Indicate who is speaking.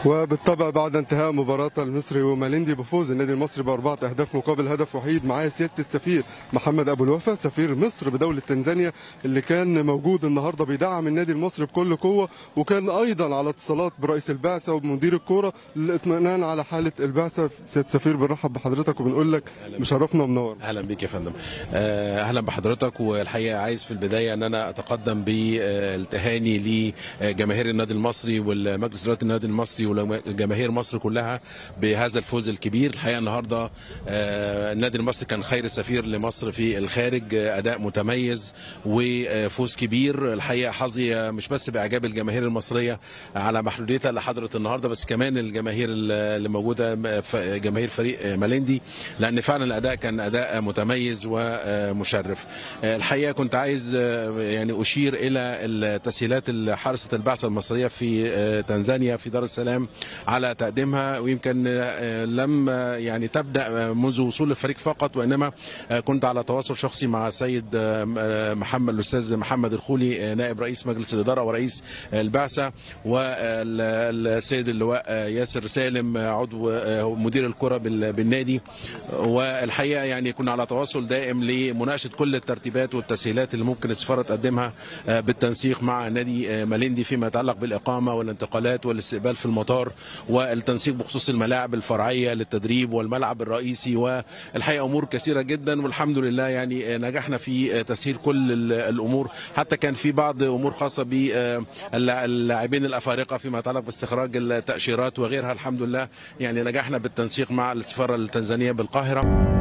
Speaker 1: وبالطبع بعد انتهاء مباراة المصري وماليندي بفوز النادي المصري بأربعة أهداف مقابل هدف وحيد معايا سيادة السفير محمد أبو الوفا سفير مصر بدولة تنزانيا اللي كان موجود النهاردة بيدعم النادي المصري بكل قوة وكان أيضا على اتصالات برئيس البعثة وبمدير الكورة للاطمئنان على حالة البعثة سيادة السفير بنرحب بحضرتك وبنقول لك مشرفنا ومنور
Speaker 2: اهلا بيك يا فندم آه، اهلا بحضرتك والحقيقه عايز في البدايه ان انا اتقدم بالتهاني لجماهير النادي المصري والمجلس اداره النادي المصري وجماهير مصر كلها بهذا الفوز الكبير الحقيقه النهارده آه، النادي المصري كان خير سفير لمصر في الخارج آه، اداء متميز وفوز كبير الحقيقه حظي مش بس باعجاب الجماهير المصريه على محدوديتها اللي حضرت النهارده بس كمان الجماهير اللي موجوده ف- جماهير فريق ماليندي لان فعلا الاداء كان اداء متميز ومشرف الحقيقه كنت عايز يعني اشير الى التسهيلات اللي حرصت البعثه المصريه في تنزانيا في دار السلام على تقديمها ويمكن لم يعني تبدا منذ وصول الفريق فقط وانما كنت على تواصل شخصي مع السيد محمد الاستاذ محمد الخولي نائب رئيس مجلس الاداره ورئيس البعثه والسيد اللواء ياسر سالم عضو مدير الكره بال- بالنادي والحقيقه يعني كنا على تواصل دائم لمناقشه كل الترتيبات والتسهيلات اللي ممكن السفاره تقدمها آه، بالتنسيق مع نادي آه، ماليندي فيما يتعلق بالاقامه والانتقالات والاستقبال في المطار والتنسيق بخصوص الملاعب الفرعيه للتدريب والملعب الرئيسي والحقيقه امور كثيره جدا والحمد لله يعني آه، نجحنا في آه، تسهيل كل ال- الامور حتى كان في بعض امور خاصه باللاعبين الافارقه فيما يتعلق باستخراج التاشيرات وغيرها الحمد لله يعني نجحنا بالتنسيق مع السفاره التنزانيه بالقاهره